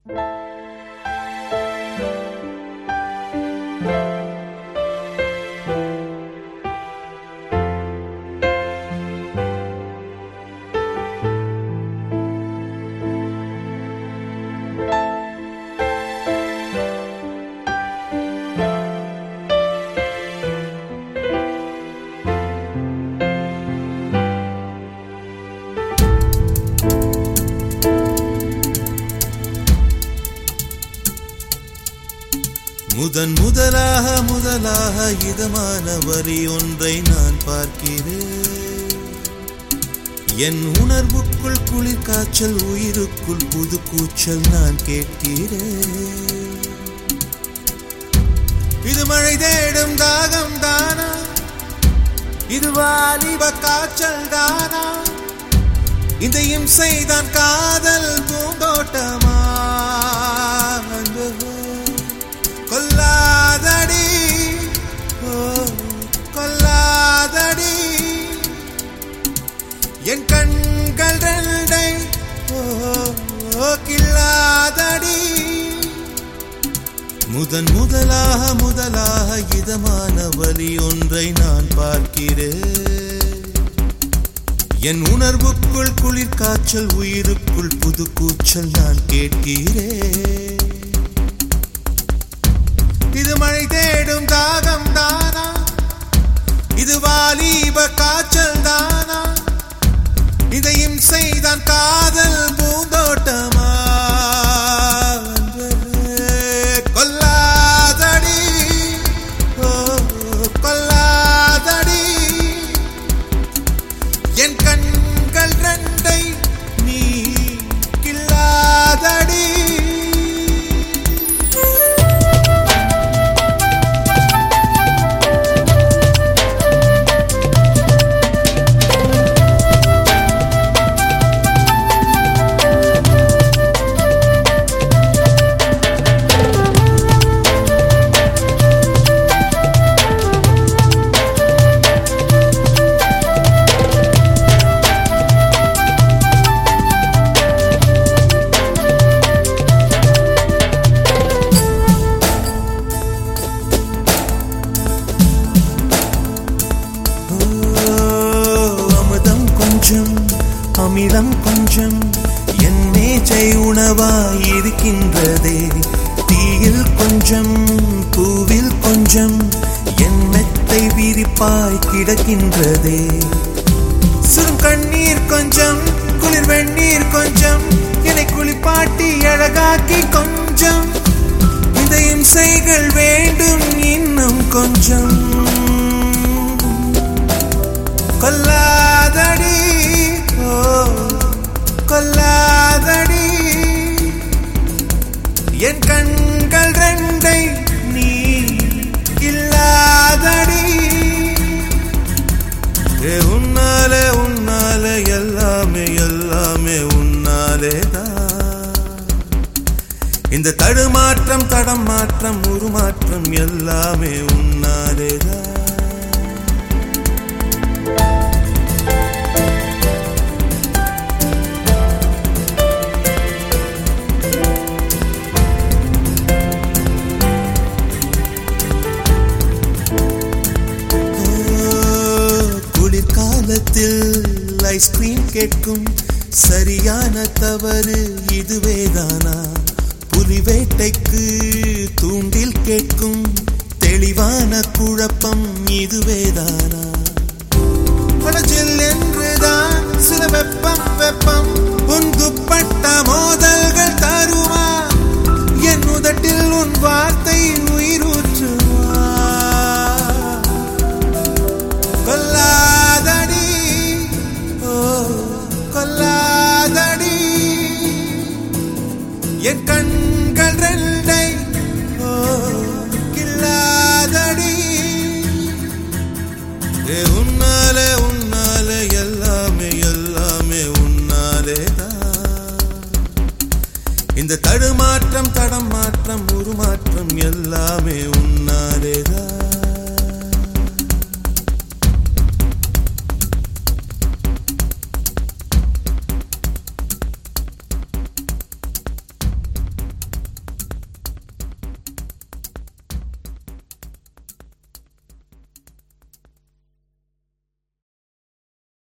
முதன் முதலாக முதலாக இதமான வரி ஒன்றை நான் பார்க்கிறேன் என் உணர்வுக்குள் குளிர் காய்ச்சல் உயிருக்குள் புது கூச்சல் நான் கேட்கிறேன் இது மழை தேடும் தாகம் தானா இது வாலிப காய்ச்சல் தானா இந்த இம்சை தான் காதல் பூந்தோட்டமா கொல்லாதடி ஓ கொல்லாதடி என் கண்கள் ரெண்டை ஓ ஓ, கில்லாதடி முதன் முதலாக முதலாக இதமான வழி ஒன்றை நான் பார்க்கிறேன் என் உணர்வுக்குள் குளிர் காய்ச்சல் உயிருக்குள் புது கூச்சல் நான் கேட்கிறேன் இது மழை தேடும் தாகம் தானா இது வாலிப காய்ச்சல் தானா இதையும் செய்தான் காதல் பூந்தோட்டமா கொல்லாதடி ஓ கொல்லாதடி என் கண்கள் ரெண்டை நீ கில்லாதடி ஓ, அமுதம் கொஞ்சம் அமிலம் கொஞ்சம் என் மேஜை உணவாய் இருக்கின்றதே தீயில் கொஞ்சம் பூவில் கொஞ்சம் என் மெத்தை விரிப்பாய் கிடக்கின்றதே சுரும் கண்ணீர் கொஞ்சம் குளிர் வெந்நீர் கொஞ்சம் என்னை குளிப்பாட்டி அழகாக்கி கொஞ்சம் இந்த இம்சைகள் வேண்டும் இன்னும் கொஞ்சம் கொல்லாதடி ஓ கொல்லாதடி என் கண்கள் ரெண்டை நீ இல்லாதடி ஏ உன்னாலே உன்னாலே எல்லாமே எல்லாமே உன்னாலே தான் இந்த தடுமாற்றம் தடம் மாற்றம் உருமாற்றம் எல்லாமே உன்னாலே தான் குளிர்காலத்தில் ஐஸ்கிரீம் கேட்கும் சரியான தவறு இதுவேதானா புலி வேட்டைக்கு தூண்டில் கேட்கும் தெளிவான குழப்பம் இதுவேதானா குளச்சில் என்றுதான் சில வெப்பம் வெப்பம் உன் துப்பட்ட மோதல்கள் தருமா என் உதட்டில் உன் வார்த்தை உயிரூற்றுமா கொல்லாதடி ஓ கொல்லாதடி என் கண்கள் ரெண்டை ஓ கில்லாதடி ஏ உன்னாலே உன்னாலே எல்லாமே எல்லாமே உன்னாலே தான் இந்த தடுமாற்றம் தடம் மாற்றம் உருமாற்றம் எல்லாமே உன்னாலே தான்